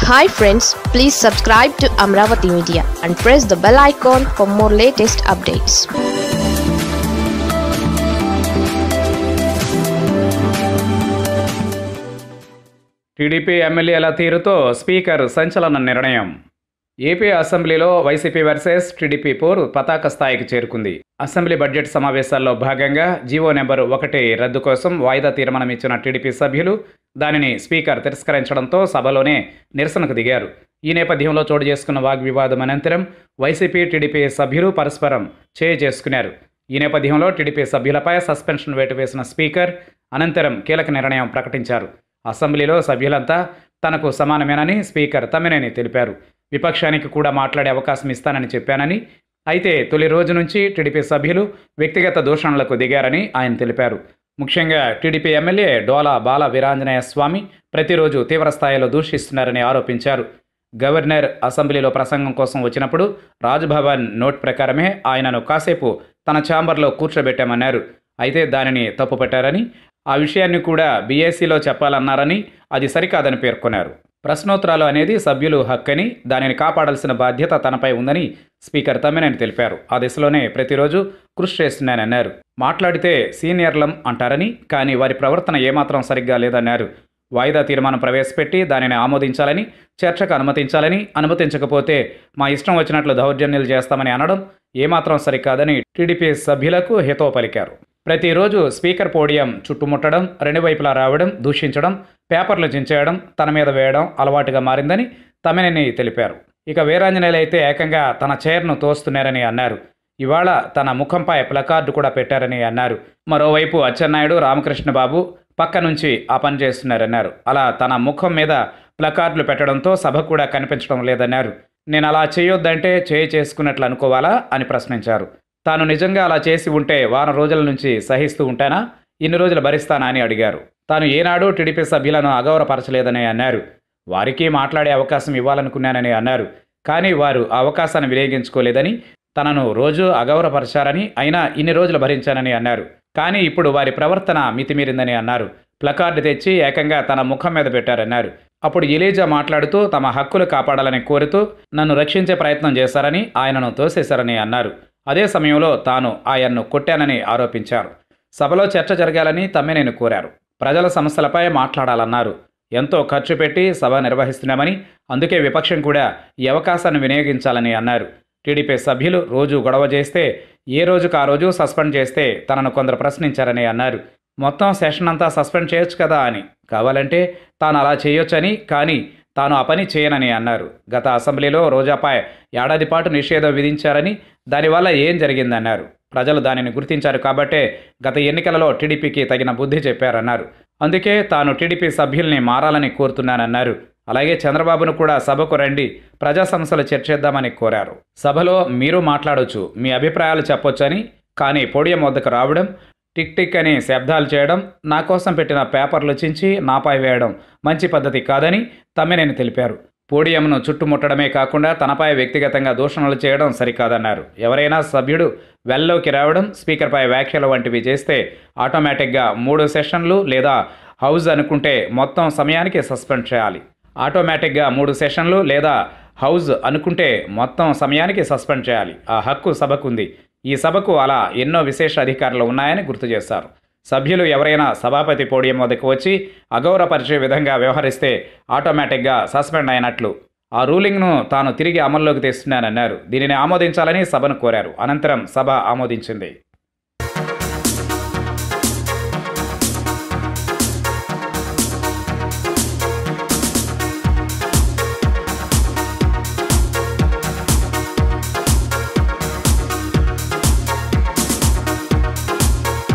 hi friends please subscribe to Amaravati media and press the bell icon for more latest updates TDP ఎమ్మెల్యేల తీరుతో speaker సంచలన నిర్ణయం AP అసెంబ్లీలో YCP versus TDP పోరు పతాక స్థాయికి చేరుకుంది అసెంబ్లీ బడ్జెట్ సమావేశాల్లో భాగంగా జీవో నెంబర్ ఒకటి రద్దు కోసం వాయిదా తీర్మానం ఇచ్చిన టీడీపీ సభ్యులు దానిని స్పీకర్ తిరస్కరించడంతో సభలోనే నిరసనకు దిగారు ఈ నేపథ్యంలో చోటు చేసుకున్న వాగ్వివాదం అనంతరం వైసీపీ టీడీపీ సభ్యులు పరస్పరం చేయ చేసుకున్నారు ఈ నేపథ్యంలో టీడీపీ సభ్యులపై సస్పెన్షన్ వేటు వేసిన స్పీకర్ అనంతరం కీలక నిర్ణయం ప్రకటించారు అసెంబ్లీలో సభ్యులంతా తనకు సమానమేనని స్పీకర్ తమ్మినేని తెలిపారు విపక్షానికి కూడా మాట్లాడే అవకాశం ఇస్తానని చెప్పానని అయితే తొలి రోజు నుంచి టీడీపీ సభ్యులు వ్యక్తిగత దూషణలకు దిగారని ఆయన తెలిపారు ముఖ్యంగా టీడీపీ ఎమ్మెల్యే డోలా బాల వీరాంజనేయ స్వామి ప్రతిరోజు తీవ్రస్థాయిలో దూషిస్తున్నారని ఆరోపించారు గవర్నర్ అసెంబ్లీలో ప్రసంగం కోసం వచ్చినప్పుడు రాజ్భవన్ నోట్ ప్రకారమే ఆయనను కాసేపు తన ఛాంబర్లో కూర్చోబెట్టామన్నారు అయితే దానిని తప్పుపట్టారని ఆ విషయాన్ని కూడా బీఏసీలో చెప్పాలన్నారని అది సరికాదని పేర్కొన్నారు ప్రశ్నోత్తరాలు అనేది సభ్యులు హక్కని దానిని కాపాడాల్సిన బాధ్యత తనపై ఉందని స్పీకర్ తమ్మినేని తెలిపారు ఆ దిశలోనే ప్రతిరోజు కృషి చేస్తున్నానన్నారు మాట్లాడితే సీనియర్లం అంటారని కానీ వారి ప్రవర్తన ఏమాత్రం సరిగ్గా లేదన్నారు వాయిదా తీర్మానం ప్రవేశపెట్టి దానిని ఆమోదించాలని చర్చకు అనుమతించాలని అనుమతించకపోతే మా ఇష్టం వచ్చినట్లు దౌర్జన్యాలు చేస్తామని అనడం ఏమాత్రం సరికాదని టీడీపీ సభ్యులకు హితవు పలికారు ప్రతిరోజు స్పీకర్ పోడియం చుట్టుముట్టడం రెండు వైపులా రావడం దూషించడం పేపర్లు చించేయడం తన మీద వేయడం అలవాటుగా మారిందని తమ్మినేని తెలిపారు ఇక వీరాంజనేయులు అయితే ఏకంగా తన చైర్ను తోస్తున్నారని అన్నారు ఇవాళ తన ముఖంపై ప్లకార్డు కూడా పెట్టారని అన్నారు మరోవైపు అచ్చెన్నాయుడు రామకృష్ణ బాబు పక్క నుంచి ఆ పని చేస్తున్నారన్నారు అలా తన ముఖం మీద ప్లకార్డులు పెట్టడంతో సభ కూడా కనిపించడం లేదన్నారు నేను అలా చేయొద్దంటే చేయి చేసుకున్నట్లు అనుకోవాలా అని ప్రశ్నించారు తాను నిజంగా అలా చేసి ఉంటే వారం రోజుల నుంచి సహిస్తూ ఉంటానా ఇన్ని రోజులు భరిస్తానా అని అడిగారు తాను ఏనాడు టీడీపీ సభ్యులను అగౌరవపరచలేదని అన్నారు వారికి మాట్లాడే అవకాశం ఇవ్వాలనుకున్నానని అన్నారు కానీ వారు ఆ అవకాశాన్ని వినియోగించుకోలేదని తనను రోజు అగౌరవపరిచారని అయినా ఇన్ని రోజులు భరించానని అన్నారు కానీ ఇప్పుడు వారి ప్రవర్తన మితిమీరిందని అన్నారు ప్లకార్డు తెచ్చి ఏకంగా తన ముఖం మీద పెట్టారన్నారు అప్పుడు ఎలీజా మాట్లాడుతూ తమ హక్కులు కాపాడాలని కోరుతూ నన్ను రక్షించే ప్రయత్నం చేశారని ఆయనను తోసేశారని అన్నారు అదే సమయంలో తాను ఆయన్ను కొట్టానని ఆరోపించారు సభలో చర్చ జరగాలని తమ్మినేని కోరారు ప్రజల సమస్యలపై మాట్లాడాలన్నారు ఎంతో ఖర్చు పెట్టి సభ నిర్వహిస్తున్నామని అందుకే విపక్షం కూడా ఈ అవకాశాన్ని వినియోగించాలని అన్నారు టీడీపీ సభ్యులు రోజు గొడవ చేస్తే ఏ రోజుకు ఆ రోజు సస్పెండ్ చేస్తే తనను కొందరు ప్రశ్నించారని అన్నారు మొత్తం సెషన్ అంతా సస్పెండ్ చేయొచ్చు కదా అని కావాలంటే తాను అలా చేయొచ్చని కానీ తాను ఆ పని చేయనని అన్నారు గత అసెంబ్లీలో రోజాపై ఏడాది పాటు నిషేధం విధించారని దానివల్ల ఏం జరిగిందన్నారు ప్రజలు దానిని గుర్తించారు కాబట్టే గత ఎన్నికలలో టీడీపీకి తగిన బుద్ధి చెప్పారన్నారు అందుకే తాను టీడీపీ సభ్యుల్ని మారాలని కోరుతున్నానన్నారు అలాగే చంద్రబాబును కూడా సభకు రండి ప్రజా సమస్యలు చర్చిద్దామని కోరారు సభలో మీరు మాట్లాడొచ్చు మీ అభిప్రాయాలు చెప్పొచ్చని కానీ పోడియం వద్దకు రావడం టిక్ టిక్ అని శబ్దాలు చేయడం నా కోసం పెట్టిన పేపర్లు చించి నాపై వేయడం మంచి పద్ధతి కాదని తమ్మినేని తెలిపారు పోడియంను చుట్టుముట్టడమే కాకుండా తనపై వ్యక్తిగతంగా దూషణలు చేయడం సరికాదన్నారు ఎవరైనా సభ్యుడు వెల్లోకి రావడం స్పీకర్పై వ్యాఖ్యలు వంటివి చేస్తే ఆటోమేటిక్గా మూడు సెషన్లు లేదా హౌజ్ అనుకుంటే మొత్తం సమయానికి సస్పెండ్ చేయాలి ఆటోమేటిక్గా మూడు సెషన్లు లేదా హౌజ్ అనుకుంటే మొత్తం సమయానికి సస్పెండ్ చేయాలి ఆ హక్కు సభకుంది ఈ సభకు అలా ఎన్నో విశేష అధికారులు ఉన్నాయని గుర్తు చేశారు సభ్యులు ఎవరైనా సభాపతి పోడియం వద్దకు వచ్చి అగౌరవపరిచే విధంగా వ్యవహరిస్తే ఆటోమేటిక్గా సస్పెండ్ అయినట్లు ఆ రూలింగ్ను తాను తిరిగి అమల్లోకి తెస్తున్నానన్నారు దీనిని ఆమోదించాలని సభను కోరారు అనంతరం సభ ఆమోదించింది